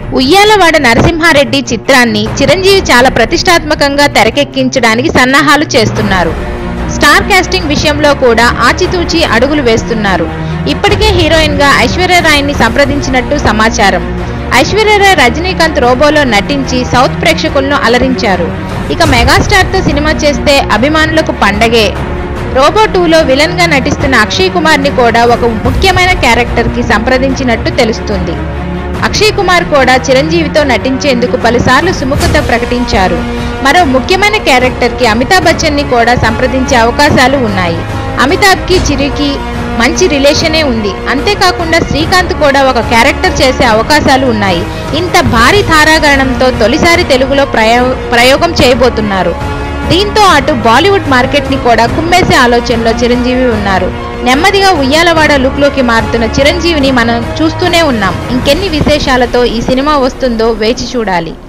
ఉయ్యాలవాడ నరసింహారెడ్డి చిత్రాన్ని చిరంజీవి చాలా ప్రతిష్టాత్మకంగా తెరకెక్కించడానికి సన్నాహాలు చేస్తున్నారు స్టార్ కాస్టింగ్ విషయంలో కూడా ఆచితూచి అడుగులు వేస్తున్నారు ఇప్పటికే హీరోయిన్ గా ఐశ్వర్యరాయ్ని సంప్రదించినట్టు సమాచారం ఐశ్వర్యరాయ్ రజనీకాంత్ రోబోలో నటించి సౌత్ ప్రేక్షకులను అలరించారు ఇక మెగాస్టార్ తో సినిమా చేస్తే అభిమానులకు పండగే రోబో టూలో విలన్ గా నటిస్తున్న అక్షయ్ కుమార్ ని కూడా ఒక ముఖ్యమైన క్యారెక్టర్ కి సంప్రదించినట్టు తెలుస్తుంది అక్షయ్ కుమార్ కూడా చిరంజీవితో నటించేందుకు పలుసార్లు సుముఖత ప్రకటించారు మరో ముఖ్యమైన క్యారెక్టర్ కి అమితాబ్ బచ్చన్ ని కూడా సంప్రదించే అవకాశాలు ఉన్నాయి అమితాబ్ కి చిరికి మంచి రిలేషనే ఉంది అంతేకాకుండా శ్రీకాంత్ కూడా ఒక క్యారెక్టర్ చేసే అవకాశాలు ఉన్నాయి ఇంత భారీ తారాగణంతో తొలిసారి తెలుగులో ప్రయో ప్రయోగం చేయబోతున్నారు దీంతో అటు బాలీవుడ్ మార్కెట్ ని కూడా కుమ్మేసే ఆలోచనలో చిరంజీవి ఉన్నారు నెమ్మదిగా ఉయ్యాలవాడ లుక్ లోకి మారుతున్న చిరంజీవిని మనం చూస్తూనే ఉన్నాం ఇంకెన్ని విశేషాలతో ఈ సినిమా వస్తుందో వేచి చూడాలి